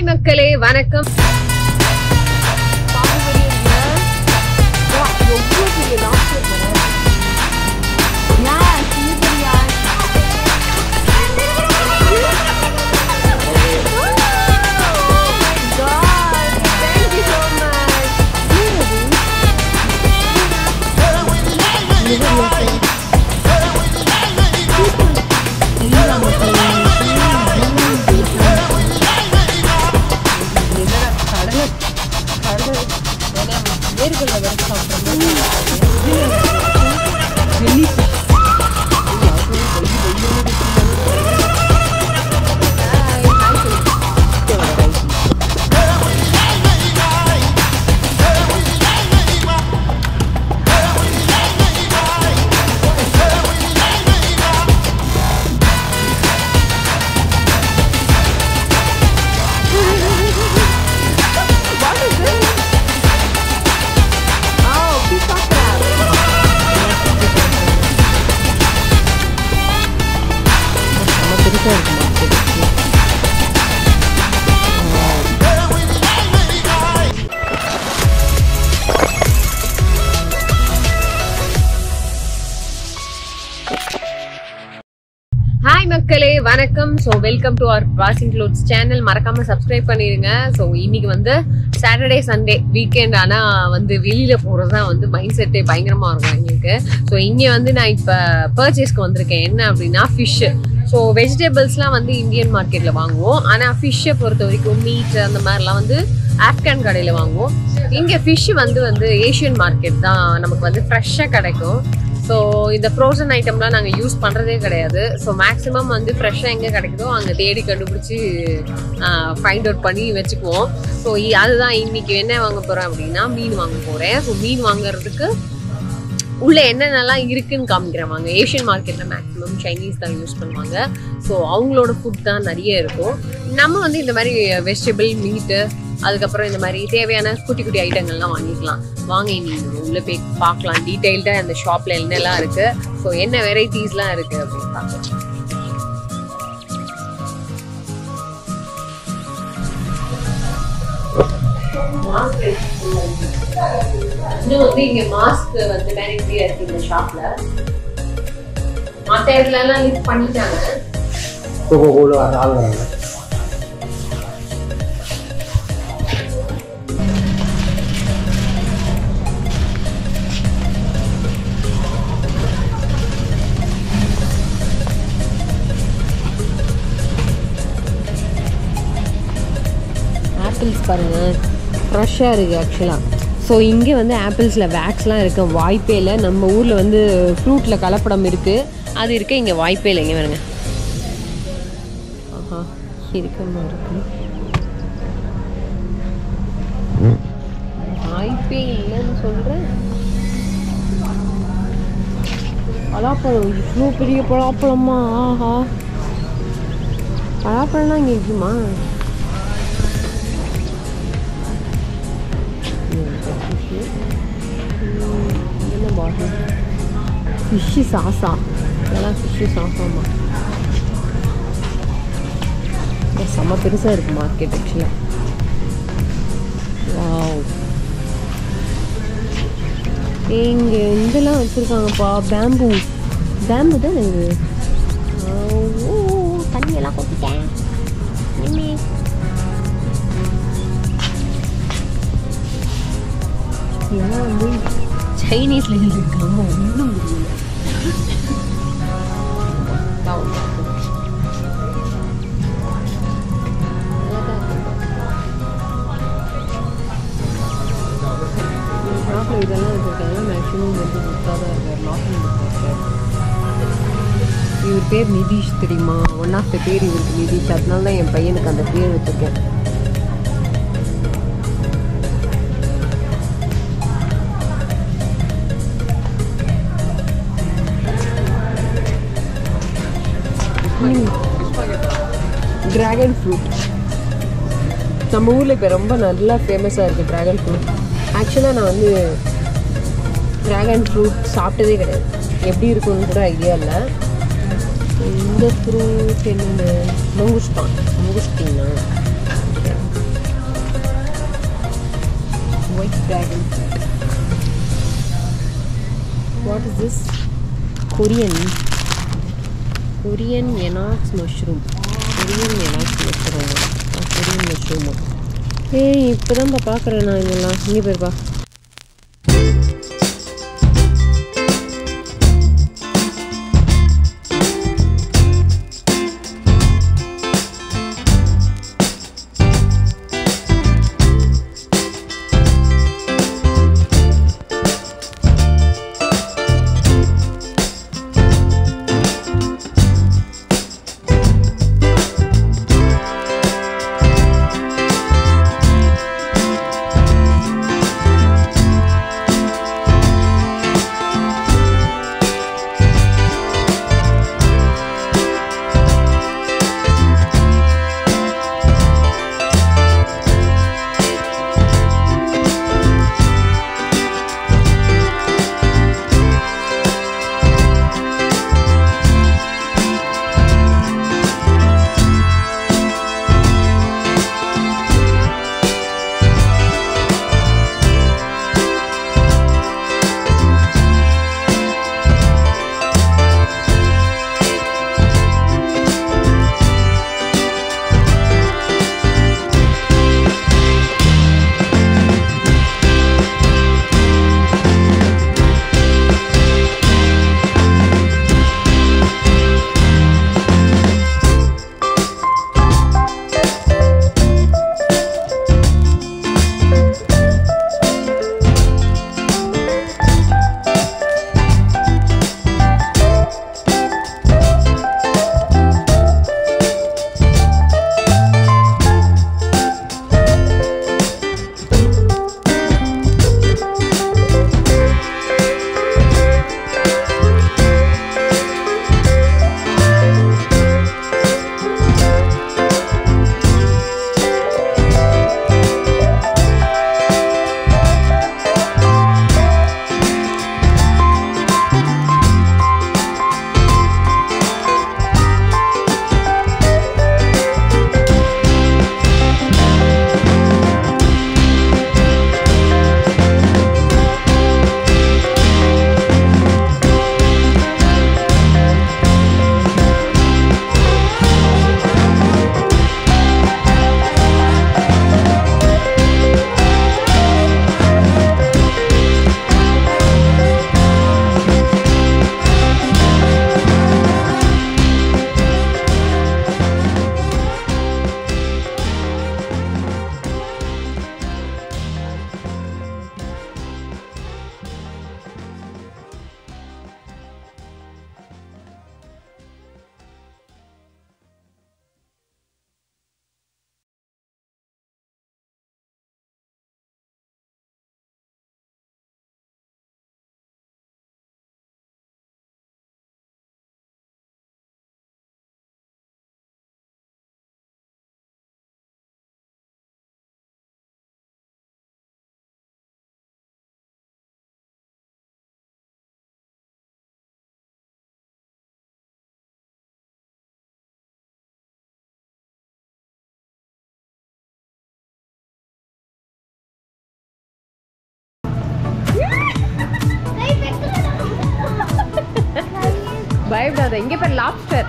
Hi மக்களே வணக்கம் hi மக்களே வணக்கம் so welcome to our washing clothes channel மறக்காம சப்ஸ்கிரைப் பண்ணிடுங்க ஸோ இன்னைக்கு வந்து சாட்டர்டே சண்டே வீக்கெண்ட் ஆனால் வந்து வெளியில போகிறது தான் வந்து மைண்ட் செட்டே பயங்கரமா இருக்கும் எங்களுக்கு ஸோ இங்கே வந்து நான் இப்போ பர்ச்சேஸ்க்கு வந்திருக்கேன் என்ன அப்படின்னா ஃபிஷ்ஷு ஸோ வெஜிடபிள்ஸ்லாம் வந்து இந்தியன் மார்க்கெட்டில் வாங்குவோம் ஆனால் ஃபிஷ்ஷை பொறுத்த வரைக்கும் மீட் அந்த மாதிரிலாம் வந்து ஆப்கான் கடையில் வாங்குவோம் இங்கே ஃபிஷ் வந்து வந்து ஏஷியன் மார்க்கெட் தான் நமக்கு வந்து ஃப்ரெஷ்ஷாக கிடைக்கும் ஸோ இந்த ஃப்ரோசன் ஐட்டம்லாம் நாங்கள் யூஸ் பண்ணுறதே கிடையாது ஸோ மேக்ஸிமம் வந்து ஃப்ரெஷ்ஷாக எங்கே கிடைக்குதோ அங்கே தேடி கண்டுபிடிச்சி ஃபைண்ட் அவுட் பண்ணி வச்சுக்குவோம் ஸோ அதுதான் இன்னைக்கு என்ன வாங்க போகிறேன் அப்படின்னா மீன் வாங்க போகிறேன் ஸோ மீன் வாங்குறதுக்கு உள்ள என்னென்னலாம் இருக்குன்னு காமிக்கிறவாங்க ஏஷியன் மார்க்கெட்டில் மேக்ஸிமம் சைனீஸ் தான் யூஸ் பண்ணுவாங்க ஸோ அவங்களோட ஃபுட் தான் நிறைய இருக்கும் நம்ம வந்து இந்த மாதிரி வெஜிடபிள் மீட்டு அதுக்கப்புறம் இந்த மாதிரி தேவையான குட்டி குட்டி ஐட்டங்கள்லாம் வாங்கிக்கலாம் வாங்க நீ உள்ள போய் பார்க்கலாம் டீட்டெயில்டாக அந்த ஷாப்ல என்னெல்லாம் இருக்கு ஸோ என்ன வெரைட்டிஸ்லாம் இருக்கு அப்படின்னு பார்க்கலாம் இன்னும் வந்து இங்க மாஸ்க் வந்து மேனேஜியா இருக்கு இந்த ஷாப்ல மற்ற இடத்துல எல்லாம் லிஸ்ட் பண்ணிட்டாங்க கோகோ கோல வர ஆள் வராங்க ஆப்பிள்ஸ் பாருங்க ஃப்ரெஷ்ஷாக இருக்குது ஆக்சுவலாக ஸோ இங்கே வந்து ஆப்பிள்ஸில் வேக்ஸ்லாம் இருக்க வாய்ப்பே இல்லை நம்ம ஊரில் வந்து ஃப்ரூட்டில் கலப்படம் இருக்குது அது இருக்க இங்கே வாய்ப்பே இல்லை இங்கே பாருங்க ஆஹா இருக்கமா இருக்கு வாய்ப்பே இல்லைன்னு சொல்கிறேன் பலாப்பழம் இவ்வளோ பெரிய பலாப்பழமா ஆஹா பலாப்பழம்லாம் இங்கே இருக்குமா என்ன பாட்டில் ஃபிஷ்ஷு சாசா இதெல்லாம் ஃபிஷ்ஷு சாசாமா செம்ம பெருசாக இருக்குது மார்க்கெட் ஆக்சுவலாக வாவ் இங்கே இதெல்லாம் வச்சுருக்காங்கப்பா பேம்பு பேம்பு தான் இது ஓ தண்ணியெல்லாம் கொட்டிட்டேன் நிம்மி இதெல்லாம் வந்து சைனீஸ்ல எழுதியிருக்காங்க ஒன்றும் புரியல ஷாப்பில் இதெல்லாம் வச்சுருக்காங்க மேக்ஸிமம் வந்து புக்காக தான் இருக்கார் லாஃபிங் இருக்கார் இவர் பேர் நிதிஷ் தெரியுமா ஒன் ஆஃப் த பேர் இவருக்கு நிதிஷ் அதனால தான் என் பையனுக்கு அந்த பேர் வச்சுருக்கேன் ட்ராகன் ஃப்ரூட் நம்ம ஊரில் இப்போ ரொம்ப நல்லா ஃபேமஸாக இருக்குது ட்ராகன் ஃப்ரூட் ஆக்சுவலாக நான் வந்து ட்ராகன் ஃப்ரூட் சாப்பிட்டதே கிடையாது எப்படி இருக்கும்னு கூட ஐடியா இல்லை இந்த ஃப்ரூட் என்னென்ன மங்குஸ்டான் மங்குஸ்டின்னா what is this Korean Korean enokis mushroom Korean enokis mushroom Korean மஷ்ரூமா ஏய் இப்போதான்ப்பா பார்க்குறேன் நான் இதெல்லாம் இங்கே போயிருப்பா பயப்படாத இங்கே பேர் லாப்ஸ்டர்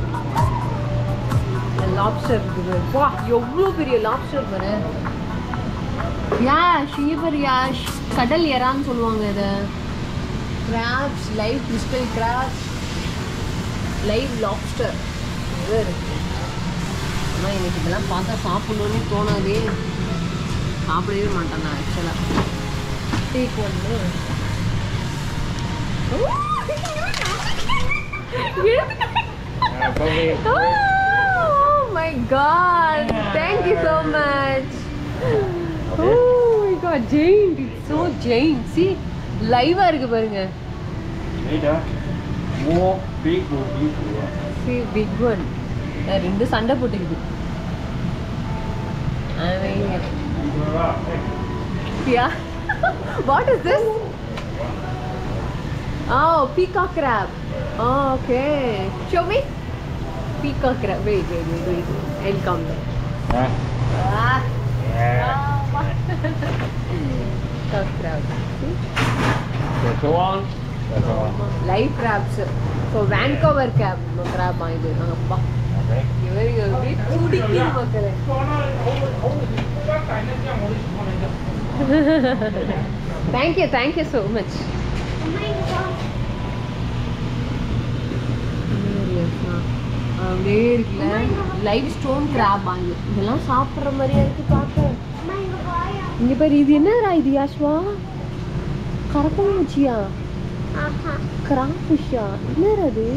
லாப்ஸ்டர் இருக்குது வா எவ்வளோ பெரிய லாப்ஸ்டர் பாரு யாஷ் இங்கே பாரு யாஷ் கடல் எறான்னு சொல்லுவாங்க இதை crabs live crystal crabs live lobster இது இருக்கு ஆனால் எனக்கு இதெல்லாம் பார்த்தா சாப்பிடணும்னு தோணாதே சாப்பிடவே மாட்டேன் நான் ஆக்சுவலாக டேக் ஒன்று Oh my god! Thank you so much. Oh my god, giant! It's so giant. See, live இருக்கு பாருங்க. Later, more big will be here. See, big one. நான் ரெண்டு சண்டை போட்டுக்குது. I mean, yeah. what is this? Oh, peacock crab. Oh, okay. Show me. Peacock crab. Wait, wait, wait, wait. I'll come there. Huh? Ah. Yeah. Peacock crab. See? So, so on. Live crabs so Vancouver cape crab இது அப்பா OK， இவருக்கு அப்படியே துடிக்குது மக்களே thank you thank you so much அப்படியே இருக்குல்ல live stone graph வாங்கி இதெல்லாம் சாப்பிட்ற மாதிரியா இருக்கு பார்க்க இங்க பாரு இது என்னடா இது யாஷ்வா கரப்பாம்பூச்சியா கிராப் ஃபிஷ்ஷா என்னடா அது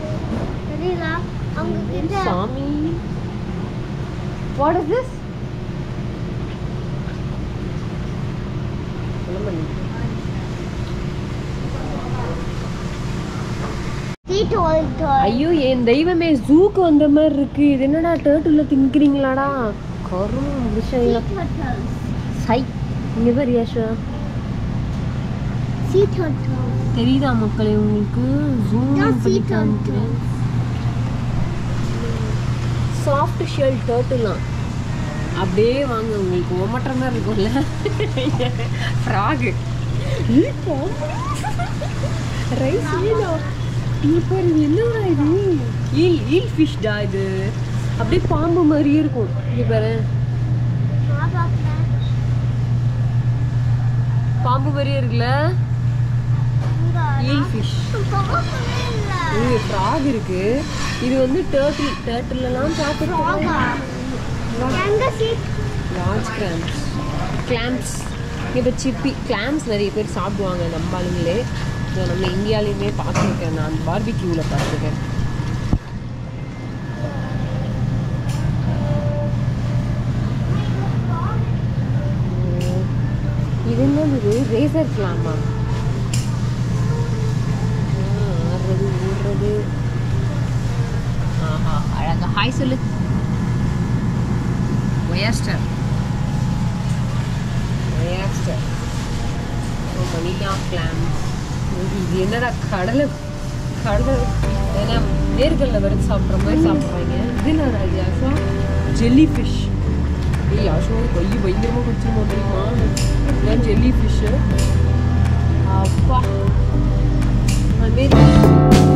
சாமி வாட் இஸ் திஸ் ஐயோ என் தெய்வமே ஜூக்கு வந்த மாதிரி இருக்கு இது என்னடா டேர்ட்டுல திங்கிறீங்களாடா கரும் விஷயம் சை இங்க பாரு யாஷ்வா தெரியுதா மக்களே உங்களுக்கு ஜூம் பண்ணி காமிக்கிறேன் சாஃப்ட் ஷெல் டர்ட்டுலாம் அப்படியே வாங்க உங்களுக்கு ஒமட்டுற மாதிரி இருக்கும்ல ஃப்ராகு ரைஸ் ஈலா நீ பாரு இது என்னடா இது ஈல் ஈல் ஃபிஷ்டா இது அப்படியே பாம்பு மாதிரியே இருக்கும் இங்க பாரு பாம்பு மாதிரியே இருக்குல்ல ஈல் ஃபிஷ் இது ஃப்ராக் இருக்கு இது வந்து டேர்ட்டில் டேர்ட்டிலலாம் பார்த்துருக்கோம் லார்ஜ் கிளாம்ஸ் கிளாம்ஸ் இப்போ சிப்பி கிளாம்ஸ் நிறைய பேர் சாப்பிடுவாங்க நம்ம ஆளுங்களே ஸோ நம்ம இந்தியாலையுமே பார்த்துருக்கேன் நான் பார்பிக்யூவில் பார்த்துருக்கேன் இது என்னது ரேசர் கிளாமா ஆடுறது ஓடுறது ஆஹா அழகா ஹாய் சொல்லு ஒயாஸ்டர் ஒயாஸ்டர் மணிலா கிளாம் இது என்னடா கடலை கடலை ஏன்னா வேர்களில் வரைச்சி சாப்பிட்ற மாதிரி சாப்பிட்றாங்க இது என்னடா இது யாஷா ஜெல்லி ஃபிஷ் ஏய் யாஷா கை பயங்கரமாக குடிச்சிருமோ தெரியுமா இதுதான் ஜெல்லி ஃபிஷ்ஷு அப்பா அதுமாரி